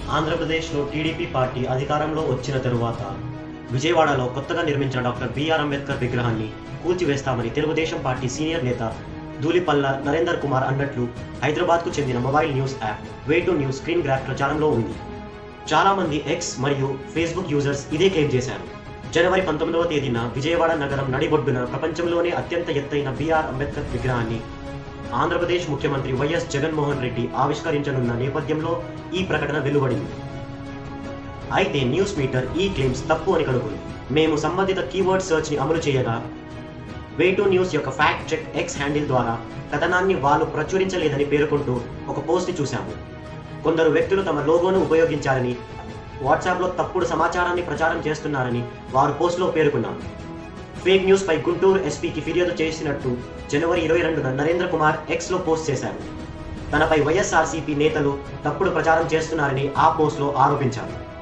ఆంధ్రప్రదేశ్లో TDP party అధికారంలో వచ్చిన తరువాత విజయవాడలో కొత్తగా నిర్మించిన డాక్టర్ బిఆర్ అంబేద్కర్ విగ్రహాన్ని కూల్చివేస్తామని తెలుగుదేశం పార్టీ సీనియర్ నేత ధూళిపల్ల నరేందర్ కుమార్ అన్నట్లు హైదరాబాద్కు చెందిన mobile news app way to news screen graph ప్రచారంలో ఉంది చాలా మంది ఎక్స్ మరియు ఫేస్బుక్ యూజర్స్ ఇదే క్లెయిమ్ చేశారు జనవరి పంతొమ్మిదవ తేదీన విజయవాడ నగరం నడిబొడ్డున ప్రపంచంలోనే అత్యంత ఎత్తైన బిఆర్ అంబేద్కర్ విగ్రహాన్ని ఆంధ్రప్రదేశ్ ముఖ్యమంత్రి వైఎస్ జగన్మోహన్ రెడ్డి ఆవిష్కరించనున్న నేపథ్యంలో ఈ ప్రకటన వెలువడింది అయితే న్యూస్ మీటర్ ఈ క్లెయిమ్స్ తప్పు అని కనుగొంది మేము సంబంధిత కీవర్డ్ సెర్చ్ ని అమలు చేయగా వే టు న్యూస్ యొక్క ఫ్యాక్ట్ చెక్ ఎక్స్ హ్యాండిల్ ద్వారా కథనాన్ని వాళ్ళు ప్రచురించలేదని పేర్కొంటూ ఒక పోస్ట్ చూశాము కొందరు వ్యక్తులు తమ లోగోను ఉపయోగించారని వాట్సాప్లో తప్పుడు సమాచారాన్ని ప్రచారం చేస్తున్నారని వారు పోస్టులో పేర్కొన్నారు ఫేక్ న్యూస్ పై గుంటూరు ఎస్పీకి ఫిర్యాదు చేసినట్టు జనవరి ఇరవై రెండున నరేంద్ర కుమార్ ఎక్స్లో పోస్ట్ చేశారు తనపై వైఎస్ఆర్సీపీ నేతలు తప్పుడు ప్రచారం చేస్తున్నారని ఆ పోస్ట్లో ఆరోపించారు